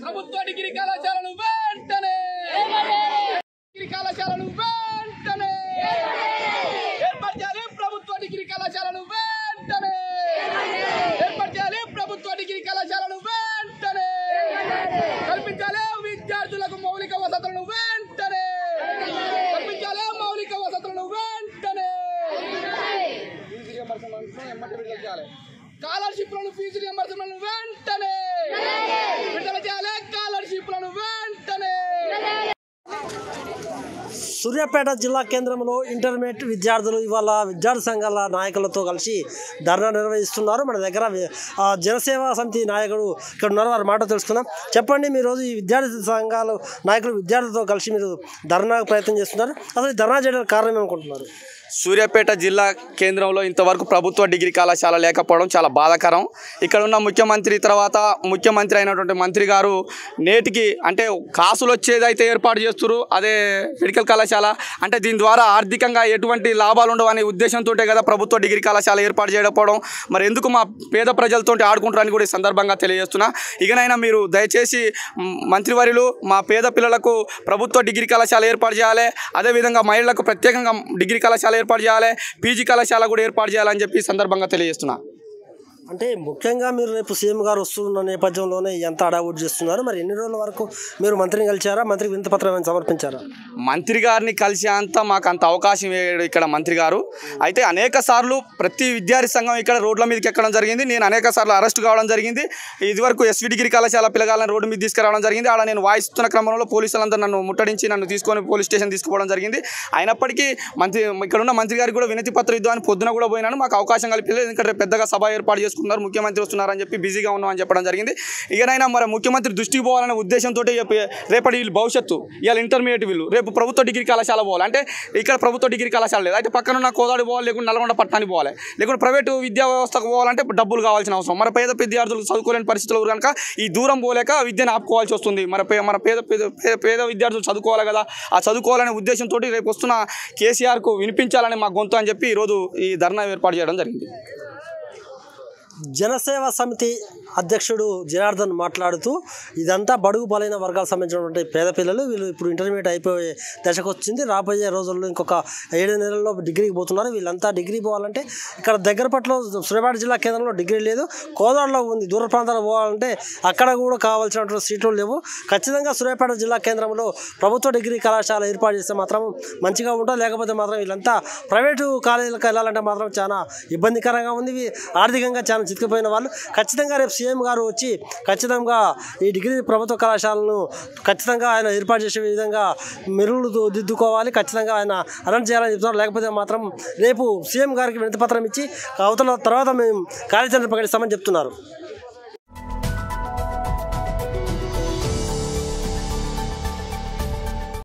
ప్రభుత్వ డిగ్రీ కళాశాలను వెంటనే డిగ్రీ కళాశాలను వెంటనే ఏర్పాటు చేయాలి ప్రభుత్వ డిగ్రీ కళాశాలను వెంటనే ఏర్పాటు చేయాలి ప్రభుత్వ డిగ్రీ కళాశాలను వెంటనే కల్పించాలి విద్యార్థులకు మౌలిక వసతులను వెంటనే కల్పించాలి మౌలిక వసతులను వెంటనే ఫీజు రియంబర్స్మెంట్ ఎమ్మటి విడుదల చేయాలి స్కాలర్షిప్లను ఫీజు రియంబర్స్మెంట్ వెంటనే విడుదల చేయాలి స్కాలర్షిప్లను వెంటనే సూర్యాపేట జిల్లా కేంద్రంలో ఇంటర్మీడియట్ విద్యార్థులు ఇవాళ విద్యార్థి సంఘాల నాయకులతో కలిసి ధర్నా నిర్వహిస్తున్నారు మన దగ్గర వి- ఆ, జనసేవ సమితి నాయకుడు ఇక్కడ ఉన్నారు వారి మాట తెలుసుకుందాం చెప్పండి మీరు రోజు ఈ విద్యార్థి సంఘాలు నాయకులు విద్యార్థులతో కలిసి మీరు ధర్నాకు ప్రయత్నం చేస్తున్నారు అసలు ఈ ధర్నా చేయడానికి కారణం ఏమనుకుంటున్నారు సూర్యాపేట జిల్లా కేంద్రంలో ఇంతవరకు ప్రభుత్వ డిగ్రీ కళాశాల లేకపోవడం చాలా బాధాకరం ఇక్కడ ఉన్న ముఖ్యమంత్రి తర్వాత ముఖ్యమంత్రి అయినటువంటి మంత్రి గారు నేటికి అంటే కాసులు వచ్చేదైతే ఏర్పాటు చేస్తున్నారు అదే మెడికల్ కళాశాల అంటే దీని ద్వారా ఆర్థికంగా ఎటువంటి లాభాలు ఉండవు అనే ఉద్దేశంతో కదా ప్రభుత్వ డిగ్రీ కళాశాల ఏర్పాటు చేయకపోవడం మరి ఎందుకు మా పేద ప్రజలతో ఆడుకుంటారని కూడా ఈ సందర్భంగా తెలియజేస్తున్నా ఇకనైనా మీరు దయచేసి మ్, మంత్రివర్యులు మా పేద పిల్లలకు ప్రభుత్వ డిగ్రీ కళాశాల ఏర్పాటు చేయాలి అదేవిధంగా మహిళలకు ప్రత్యేకంగా డిగ్రీ కళాశాల ఏర్పాటు చేయాలి పీజీ కళాశాల కూడా ఏర్పాటు చేయాలని చెప్పి ఈ సందర్భంగా తెలియజేస్తున్నా అంటే ముఖ్యంగా మీరు రేపు సీఎం గారు వస్తున్న నేపథ్యంలోనే ఎంత అడావుట్ చేస్తున్నారు మరి ఎన్ని రోజుల వరకు మీరు మంత్రిని కలిచారా మంత్రికి వింత పత్రం ఏమైనా సమర్పించారా మంత్రి గారిని కలిసే అంత మాకు అంత అవకాశం ఇవ్వడు ఇక్కడ మంత్రి గారు అయితే అనేక సార్లు ప్రతి విద్యార్థి సంఘం ఇక్కడ రోడ్ల మీదకి ఎక్కడం జరిగింది నేను అనేక సార్లు అరెస్ట్ కావడం జరిగింది ఇదివరకు ఎస్వి డిగ్రీ కళాశాల పిల్లగాళ్ళని రోడ్డు మీద తీసుకురావడం జరిగింది ఆడ నేను వాయిస్ ఇస్తున్న క్రమంలో పోలీసులందరూ నన్ను ముట్టడించి నన్ను తీసుకొని పోలీస్ స్టేషన్ తీసుకుపోవడం జరిగింది అయినప్పటికీ మంత్రి ఇక్కడ ఉన్న మంత్రి గారికి కూడా వినతి పత్రం ఇద్దామని పొద్దున కూడా పోయినాను మాకు అవకాశం కల్పించలేదు ఎందుకంటే రేపు పెద్దగా సభ ఏర్పాటు చేసుకున్నారు ముఖ్యమంత్రి వస్తున్నారని చెప్పి బిజీగా ఉన్నామని చెప్పడం జరిగింది ఇకనైనా మరి ముఖ్యమంత్రి దృష్టికి పోవాలనే ఉద్దేశంతో రేపటి వీళ్ళు భవిష్యత్తు ఇవాళ ఇంటర్మీడియట్ వీళ్ళు రేపు ప్రభుత్వ డిగ్రీ కళాశాల పోవాలి అంటే ఇక్కడ ప్రభుత్వ డిగ్రీ కళాశాల లేదు అయితే పక్కన ఉన్న కోదాడి పోవాలి లేకుంటే నల్గొండ పట్టణానికి పోవాలి లేకుంటే ప్రైవేటు విద్యా వ్యవస్థకు పోవాలంటే డబ్బులు కావాల్సిన అవసరం మన పేద విద్యార్థులు చదువుకోలేని పరిస్థితులు కనుక ఈ దూరం పోలేక విద్యను ఆపుకోవాల్సి వస్తుంది మన పే మన పేద పేద పేద- పేద విద్యార్థులు చదువుకోవాలి కదా ఆ చదువుకోవాలనే ఉద్దేశంతో రేపు వస్తున్న కేసీఆర్కు వినిపించాలని మా గొంతు అని చెప్పి ఈరోజు ఈ ధర్నా ఏర్పాటు చేయడం జరిగింది జనసేవ సమితి అధ్యక్షుడు జనార్దన్ మాట్లాడుతూ ఇదంతా బడుగు బలైన వర్గాలకు సంబంధించినటువంటి పేద పిల్లలు వీళ్ళు ఇప్పుడు ఇంటర్మీడియట్ అయిపోయే దశకు వచ్చింది రాబోయే రోజుల్లో ఇంకొక ఏడు నెలల్లో డిగ్రీకి పోతున్నారు వీళ్ళంతా డిగ్రీ పోవాలంటే ఇక్కడ దగ్గర పట్ల సూర్యాపేట జిల్లా కేంద్రంలో డిగ్రీ లేదు కోదాడలో ఉంది దూర ప్రాంతాలకు పోవాలంటే అక్కడ కూడా కావాల్సినటువంటి సీట్లు లేవు ఖచ్చితంగా సూర్యాపేట జిల్లా కేంద్రంలో ప్రభుత్వ డిగ్రీ కళాశాల ఏర్పాటు చేస్తే మాత్రం మంచిగా ఉంటుంది లేకపోతే మాత్రం వీళ్ళంతా ప్రైవేటు కాలేజీలకు వెళ్ళాలంటే మాత్రం చాలా ఇబ్బందికరంగా ఉంది ఇవి ఆర్థికంగా చాలా చితికిపోయిన వాళ్ళు ఖచ్చితంగా రేపు సీఎం గారు వచ్చి ఖచ్చితంగా ఈ డిగ్రీ ప్రభుత్వ కళాశాలను ఖచ్చితంగా ఆయన ఏర్పాటు చేసే విధంగా మెరుగులు దు- దిద్దుకోవాలి ఖచ్చితంగా ఆయన అనౌన్స్ చేయాలని చెప్తున్నారు లేకపోతే మాత్రం రేపు సీఎం గారికి వినతి పత్రం ఇచ్చి అవతల తర్వాత మేము కార్యాచరణ ప్రకటిస్తామని చెప్తున్నారు